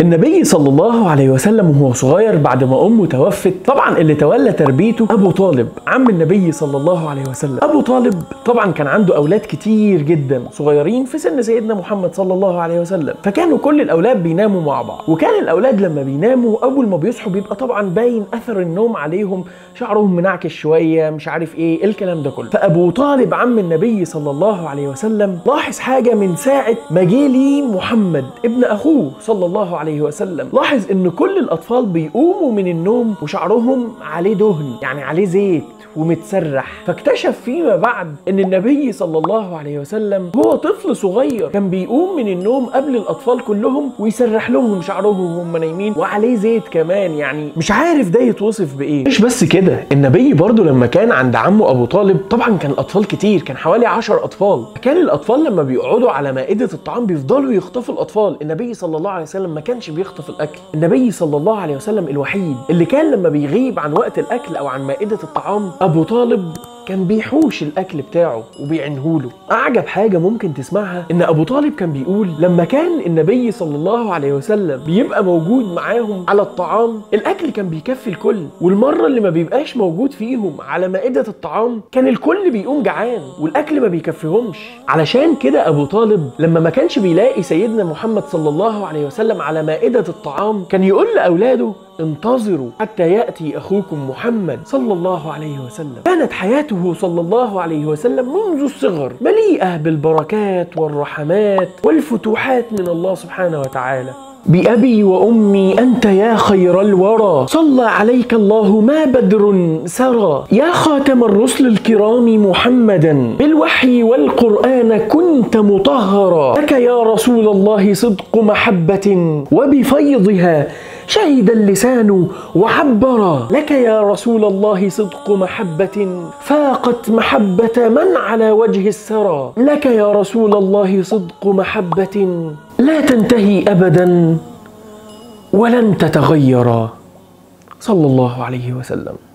النبي صلى الله عليه وسلم وهو صغير بعد ما امه توفت طبعا اللي تولى تربيته ابو طالب عم النبي صلى الله عليه وسلم ابو طالب طبعا كان عنده اولاد كتير جدا صغيرين في سن سيدنا محمد صلى الله عليه وسلم فكانوا كل الاولاد بيناموا مع بعض وكان الاولاد لما بيناموا اول ما بيصحوا بيبقى طبعا باين اثر النوم عليهم شعرهم منعكش شويه مش عارف ايه الكلام ده كله فابو طالب عم النبي صلى الله عليه وسلم لاحظ حاجه من ساعه ما جه لي محمد ابن اخوه صلى الله عليه وسلم لاحظ ان كل الاطفال بيقوموا من النوم وشعرهم عليه دهن يعني عليه زيت ومتسرح فاكتشف فيما بعد ان النبي صلى الله عليه وسلم هو طفل صغير كان بيقوم من النوم قبل الاطفال كلهم ويسرح لهم شعرهم وهم نايمين وعليه زيت كمان يعني مش عارف ده يتوصف بايه مش بس كده النبي برضو لما كان عند عمه ابو طالب طبعا كان الاطفال كتير كان حوالي 10 اطفال كان الاطفال لما بيقعدوا على مائده الطعام بيفضلوا يخطفوا الاطفال النبي صلى الله عليه وسلم ما كانش بيخطف الاكل النبي صلى الله عليه وسلم الوحيد اللي كان لما بيغيب عن وقت الاكل او عن مائده الطعام ابو طالب كان بيحوش الاكل بتاعه وبيعينهوله اعجب حاجه ممكن تسمعها ان ابو طالب كان بيقول لما كان النبي صلى الله عليه وسلم بيبقى موجود معاهم على الطعام الاكل كان بيكفي الكل والمره اللي ما بيبقاش موجود فيهم على مائده الطعام كان الكل بيقوم جعان والاكل ما بيكفيهمش علشان كده ابو طالب لما ما كانش بيلاقي سيدنا محمد صلى الله عليه وسلم على مائده الطعام كان يقول لاولاده انتظروا حتى ياتي اخوكم محمد صلى الله عليه وسلم كانت حياته صلى الله عليه وسلم منذ الصغر مليئه بالبركات والرحمات والفتوحات من الله سبحانه وتعالى بأبي وأمي أنت يا خير الورى صلى عليك الله ما بدر سرى يا خاتم الرسل الكرام محمدا بالوحي والقرآن كنت مطهرا لك يا رسول الله صدق محبة وبفيضها شهد اللسان وعبر لك يا رسول الله صدق محبة فاقت محبة من على وجه السرى لك يا رسول الله صدق محبة لا تنتهي أبدا ولن تتغير صلى الله عليه وسلم